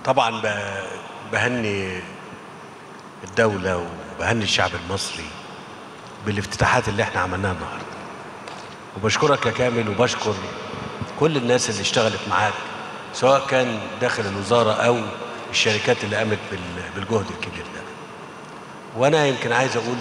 طبعا بهني الدولة وبهني الشعب المصري بالافتتاحات اللي احنا عملناها النهارده وبشكرك يا كامل وبشكر كل الناس اللي اشتغلت معاك سواء كان داخل الوزارة أو الشركات اللي قامت بالجهد الكبير ده وأنا يمكن عايز أقول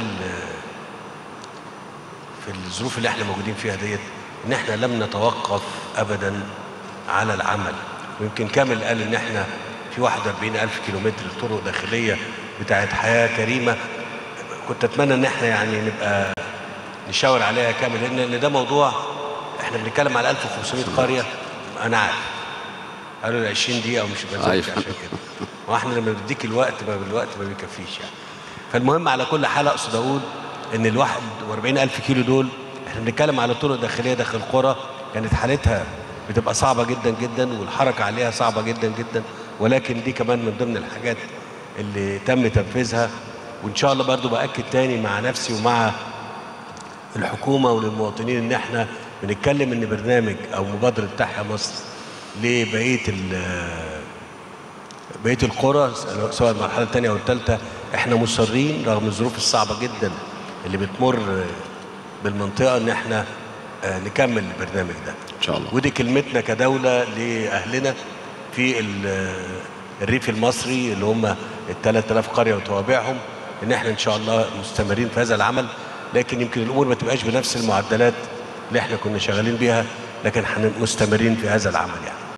في الظروف اللي احنا موجودين فيها ديت إن احنا لم نتوقف أبدا على العمل ويمكن كامل قال إن احنا في 41 ألف كيلومتر طرق داخلية بتاعت حياة كريمة كنت أتمنى إن احنا يعني نبقى نشاور عليها كامل لأن ده موضوع احنا بنتكلم على 1500 قرية أنا عارف قالوا لي 20 دقيقة ومش بزود أيوة. عشان كده واحنا لما بديك الوقت ما الوقت ما بيكفيش يعني فالمهم على كل حال اقصد اقول ان ال 41 الف كيلو دول احنا بنتكلم على طرق داخليه داخل القرى كانت حالتها بتبقى صعبه جدا جدا والحركه عليها صعبه جدا جدا ولكن دي كمان من ضمن الحاجات اللي تم تنفيذها وان شاء الله برضو باكد تاني مع نفسي ومع الحكومه وللمواطنين ان احنا بنتكلم ان برنامج او مبادره تحيا مصر لبقيه ال- بقيه القرى سواء المرحله الثانيه او الثالثه احنا مصرين رغم الظروف الصعبه جدا اللي بتمر بالمنطقه ان احنا آه، نكمل البرنامج ده ان شاء الله ودي كلمتنا كدوله لاهلنا في ال- الريف المصري اللي هم ال 3000 قريه وتوابعهم ان احنا ان شاء الله مستمرين في هذا العمل لكن يمكن الامور ما تبقاش بنفس المعدلات اللي احنا كنا شغالين بيها لكن احنا مستمرين في هذا العمل يعني